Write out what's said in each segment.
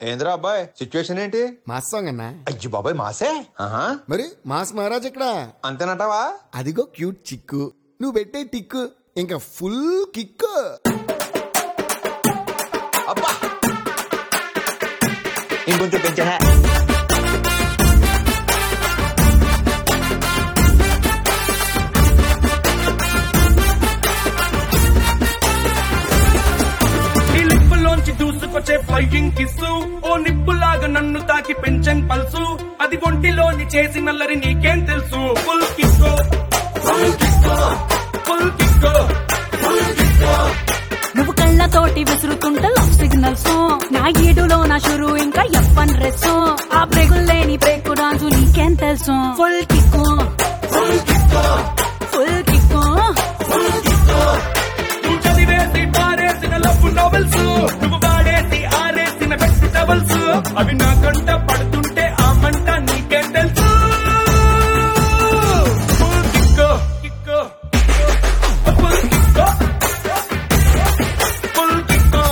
ఏంద్రా అబ్బాయి సిచ్యువేషన్ ఏంటి మాస్ సాంగ్ అన్నా అయ్యి బాబాయ్ మాసే ఆహా మరి మాస్ మహారాజ్ ఇక్కడ అంతేనంటావా అదిగో క్యూట్ చిక్కు నువ్వు పెట్టే టిక్కు ఇంకా ఫుల్ కిక్కు అబ్బా ఇంకొంచెం పెంచా నీ లిప్పులోంచి దూసుకొచ్చే ఫ్లయింగ్ కిస్సు ఓ నిప్పులాగా నన్ను తాకి పెంచన్ పల్సు అది ఒంటిలోని చేసి నల్లరి నీకేం తెలుసు ఫుల్ కిక్కో ఫుల్ కిక్కో ఫుల్ కిక్కో నువ్వు కళ్ళతోటి విసురుతుంటే లవ్ సిగ్నల్స్ నా ఈడులో నా షురు ఇంకా ఎప్పన్ డ్రెస్ ఆ బ్రేకులు లేని బ్రేక్ డాన్స్ నీకేం తెలుసు ఫుల్ కిక్కు ఫుల్ కిక్కు నువ్వు చదివేసి పారేసిన లవ్ నవల్స్ నువ్వు వాడేసి ఆరేసిన వెజిటబుల్స్ అవి నా కంట పడుతుంటే ఆ మంట నీకేం తెలుసు ఫుల్ కిక్కో కిక్కో ఫుల్ కిక్కో ఫుల్ కిక్కో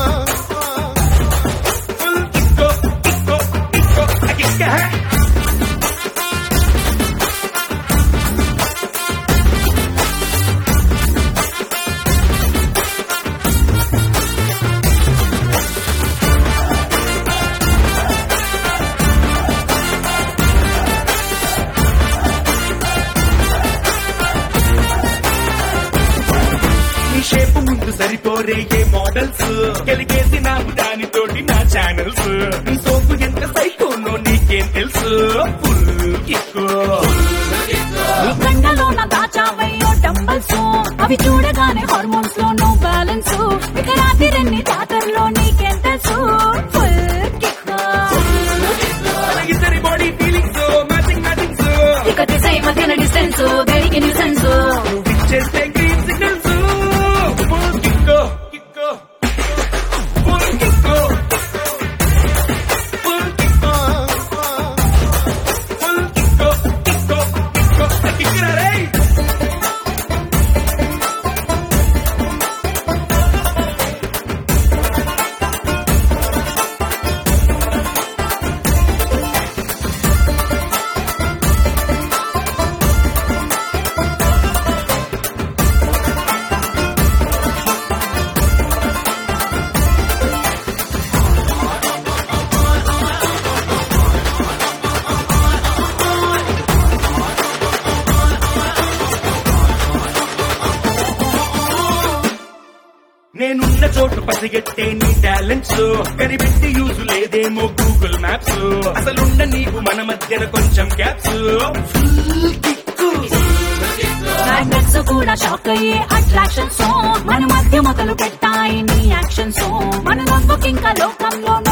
ఫుల్ కిక్కో కిక్కో కిక్కో కిక్క నీ షేప్ ముందు సరిపోరే ఏ మోడల్స్ కలిగేసి నాకు దానితోటి నా ఛానల్స్ నీ సోపు ఎంత సైకోనో నీకేం తెలుసు ఫుల్ కిక్కు నీ కండలో నా దాచావయ్యో డంబల్స్ అవి చూడగానే హార్మోన్స్ లో నో బ్యాలెన్స్ ఇక రాత్రి రెండు జాతరలో నీకేం తెలుసు ఫుల్ కిక్కు ఇద్దరి బాడీ ఫీలింగ్స్ మ్యాచింగ్ మ్యాచింగ్స్ ఇక దిశ మధ్యన డిస్టెన్స్ దేనికి న్యూసెన్స్ నువ్వు ఇచ్చేస్తే green signals full kick kick full kick full kick full kick kick kick కిక్కురా రేయ్ నేనున్న చోటు పసిగట్టే నీ టాలెంట్స్ కనిపెట్టి యూజ్ లేదేమో గూగుల్ మ్యాప్స్ అసలున్న నీవు మన మధ్యన కొంచెం గ్యాప్స్ మ్యాగ్నెట్స్ కూడా షాక్ అయ్యే అట్రాక్షన్స్ మన మధ్య మొదలు పెట్టాయి నీ యాక్షన్స్ మన నవ్వుకి ఇంకా లోకంలో